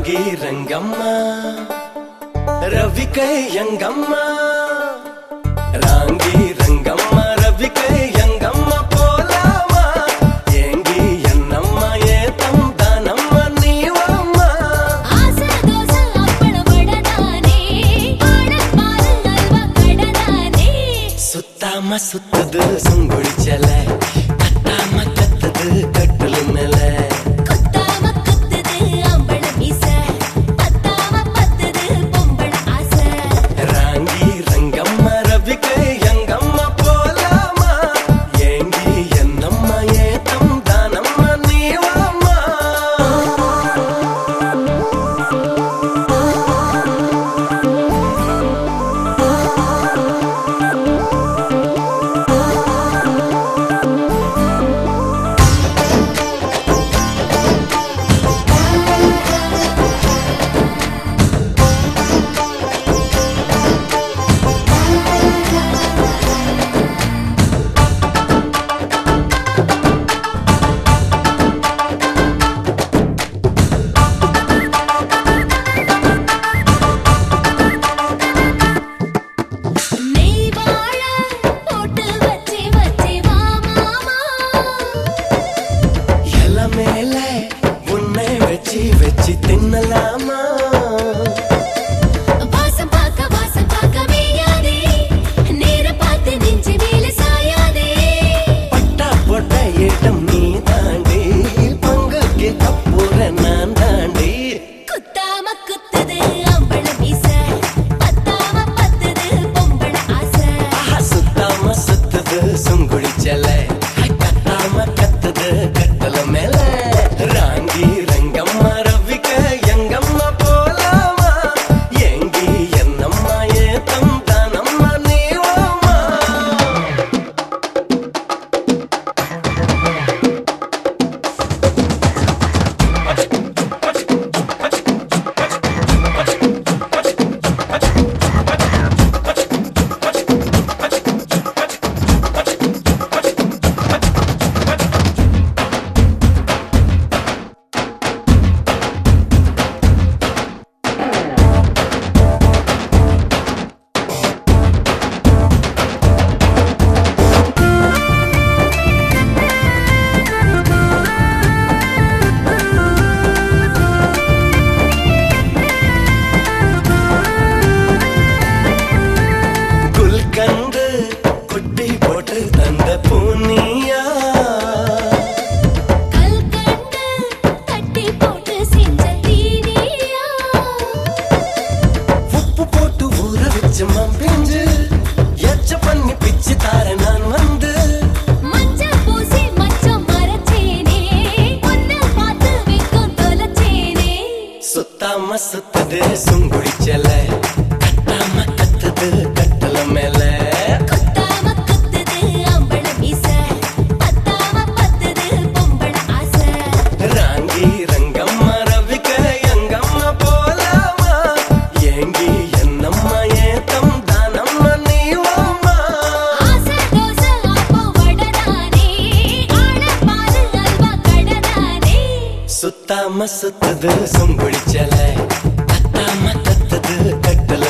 ராங்கி ரங்கம்மா ரவிக்கை எங்கம்மா ராங்கி ரங்கம்மா ரவிக்கை எங்கம்மா போலாமா ஏங்கி என்னம்மா ஏத்தம் தானம்மா நீவம்மா ஆசை தோசை அப்பளம் வடதானே ஆடப்பாரு அல்வா கடதானே சுத்தாம சுத்துது சுங்குடிச்சல கத்தாம கத்துது கட்டுலு மேல குத்தாம குத்துது அம்பள மீச பத்தாம பத்துது பொம்பள ஆசை ராங்கி ரங்கம்மா ரவிக்கை எங்கம்மா போலாமா ஏங்கி என்னம்மா ஏத்தம் தானம்மா நீவம்மா நெய் வாழ போட்டு வச்சி வச்சி வா மாமா எல மேல உன்னை வச்சு வச்சு தின்னலாமா வாசம் பார்க்க வாசம் பார்க்க மேயாதே நேர பார்த்து நெஞ்சு மேல சாயாதே பட்டா போட்ட இடம் நீ தாண்டி பங்குக்கு கப்புற நான் தாண்டி குத்தாம குத்துது அம்பள மீச பத்தாம பத்துது பொம்பள ஆசை ஆஹா, சுத்தாம சுத்துது சுங்குடிச்சல கத்தாம கத்துது கட்டல மேல ராங்கி ரங்கம்மா ரவிக்க எங்கம்மா போலாமா ஏங்கி என்னம்மா ஏத்தம் தானம்மா நீவாமா குல்கந்து குட்டி போட்டு தந்த பூனியா கல்கண்டு தட்டி போட்டு செஞ்ச தீனியா உப்பு போட்டு ஊற வச்சு மம்பிஞ்சு எச்ச பண்ணி பிச்சு தார நான் வந்து மஞ்ச பூசி மச்சம் மரச்சேனே உன்னை பார்த்து வெக்கம் தொலைச்சேனே சுத்தாம சுத்துது சுங்குடிச்சல கட்டாம கத்துது கட்டல மேல குத்தாம குத்துது அம்பள மீச பத்தாம பத்துது பொம்பள ஆசை ராங்கி ரங்கம்மா ரவிக்க எங்கம்மா போலாமா ஏங்கி என்னம்மா ஏத்தம் தானம்மா நீவாமா ஆசை தோசை அப்பம் வடதானே ஆடப்பாரு அல்வா கடதானே சுத்தாம சுத்துது சுங்குடிச்சல கத்தாம கத்துது கட்டல